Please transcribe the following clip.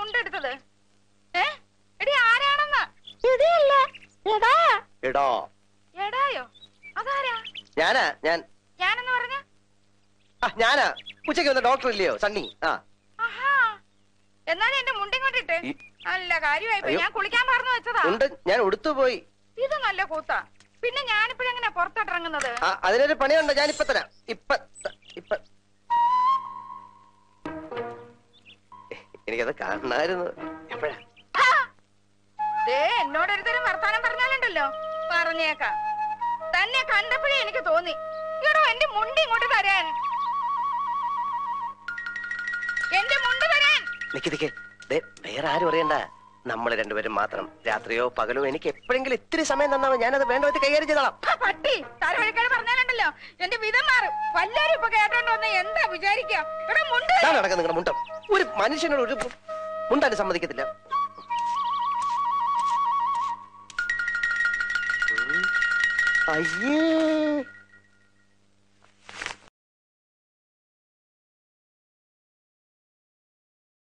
മുണ്ടെടുത്തത് ഏ എടി ആരാണെന്ന് എടിയല്ല എടാ എടോ എടായോ അതാരാ ഞാനാ ഞാൻ ഞാനെന്ന് പറഞ്ഞ ആ ഞാനാ ഉച്ചയ്ക്ക് വന്ന ഡോക്ടർ ഇല്ലയോ സണ്ണി ആ ആഹാ എന്നാലും എന്റെ മുണ്ടി കൊണ്ടിട്ട് ഈ- നല്ല കാര്യമായി അയ്യോ. ഞാൻ കുളിക്കാൻ പറഞ്ഞു വെച്ചതാ ഉണ്ട് ഞാൻ ഉടുത്തു പോയി ഇത് നല്ല കൂത്താ പിന്നെ ഞാനിപ്പോഴെങ്ങനെ പുറത്തോട്ടിറങ്ങുന്നത് ആ അതിനൊരു പണിയുണ്ട് ഞാൻ ഇപ്പൊ തരാം ഇപ്പൊ ത- ഇപ്പൊ എനിക്കത് കാണണമായിരുന്നു എപ്പോഴാ ഹാ! ദേ എന്നോടൊരുത്തരും വർത്താനം പറഞ്ഞാലുണ്ടല്ലോ പറഞ്ഞേക്കാം തന്നെ കണ്ടപ്പോഴേ എനിക്ക് തോന്നി എടോ എന്റെ മുണ്ടി ഇങ്ങോട്ട് തരാൻ എന്റെ മുണ്ട് തരാൻ നിക്ക് നിക്ക് ദേ വേറെ ആരും അറിയണ്ട നമ്മൾ രണ്ടുപേരും മാത്രം രാത്രിയോ പകലോ എനിക്ക് എപ്പോഴെങ്കിലും ഇത്തിരി സമയം തന്നാമോ ഞാനത് വേണ്ട വിധത്തിൽ കൈകാര്യം ചെയ്തോളാം ആ, പട്ടി തലവഴിക്കാൻ പറഞ്ഞാലുണ്ടല്ലോ എന്റെ വിധം മാറും വല്ലാരും ഇപ്പൊ കേട്ടോണ്ട് വന്ന് എന്താ വിചാരിക്കുക എടാ മുണ്ട് ഇതാ നടക്കുന്ന നിങ്ങളുടെ മുണ്ടം ഒരു മനുഷ്യനോട് ഒരു മുണ്ടാനും സമ്മതിക്കത്തില്ല ഉം. അയ്യേ